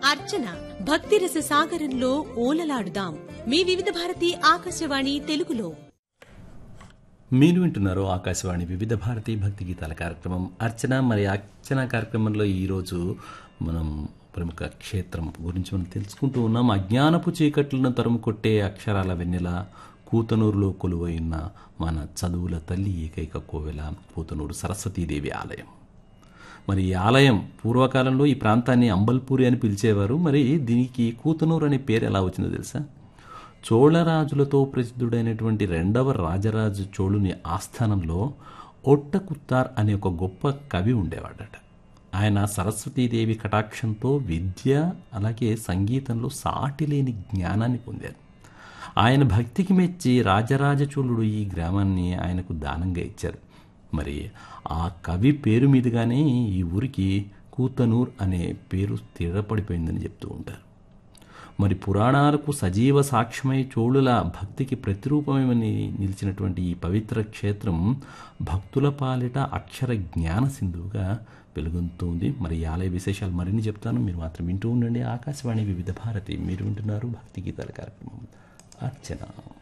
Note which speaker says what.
Speaker 1: అర్చన భక్తిరస సాగరంలో ఓలలాడుదాం మీ వివిధ భారతి ఆకాశవాణి తెలుగులో
Speaker 2: మీరు వింటున్నారు ఆకాశవాణి వివిధ భారతి భక్తి గీతాల కార్యక్రమం అర్చన మరి అర్చన కార్యక్రమంలో ఈరోజు మనం ప్రముఖ క్షేత్రం గురించి మనం తెలుసుకుంటూ ఉన్నాం అజ్ఞానపు చీకట్లను తరుము కొట్టే అక్షరాల వెన్నెల కూతనూరులో కొలువైన మన చదువుల తల్లి ఏకైక కోవెల కూతనూరు సరస్వతీదేవి ఆలయం మరి ఈ ఆలయం పూర్వకాలంలో ఈ ప్రాంతాన్ని అంబల్పూరి అని పిలిచేవారు మరి దీనికి కూతనూరు అనే పేరు ఎలా వచ్చిందో తెలుసా చోళరాజులతో ప్రసిద్ధుడైనటువంటి రెండవ రాజరాజు చోళుని ఆస్థానంలో ఒట్టకుత్తార్ అనే ఒక గొప్ప కవి ఉండేవాడట ఆయన సరస్వతీదేవి కటాక్షంతో విద్య అలాగే సంగీతంలో సాటిలేని జ్ఞానాన్ని పొందారు ఆయన భక్తికి మెచ్చి రాజరాజ చోళుడు ఈ గ్రామాన్ని ఆయనకు దానంగా ఇచ్చారు మరి ఆ కవి పేరు మీదుగానే ఈ ఊరికి కూతనూర్ అనే పేరు స్థిరపడిపోయిందని చెప్తూ ఉంటారు మరి పురాణాలకు సజీవ సాక్ష్యమై చోళుల భక్తికి ప్రతిరూపమని నిలిచినటువంటి ఈ పవిత్ర క్షేత్రం భక్తుల పాలిట అక్షర జ్ఞాన సింధువుగా వెలుగుతుంది మరి ఈ ఆలయ విశేషాలు మరిన్ని చెప్తాను మీరు మాత్రం వింటూ ఉండండి ఆకాశవాణి వివిధ భారతి మీరు వింటున్నారు భక్తి గీతాల కార్యక్రమం అర్చన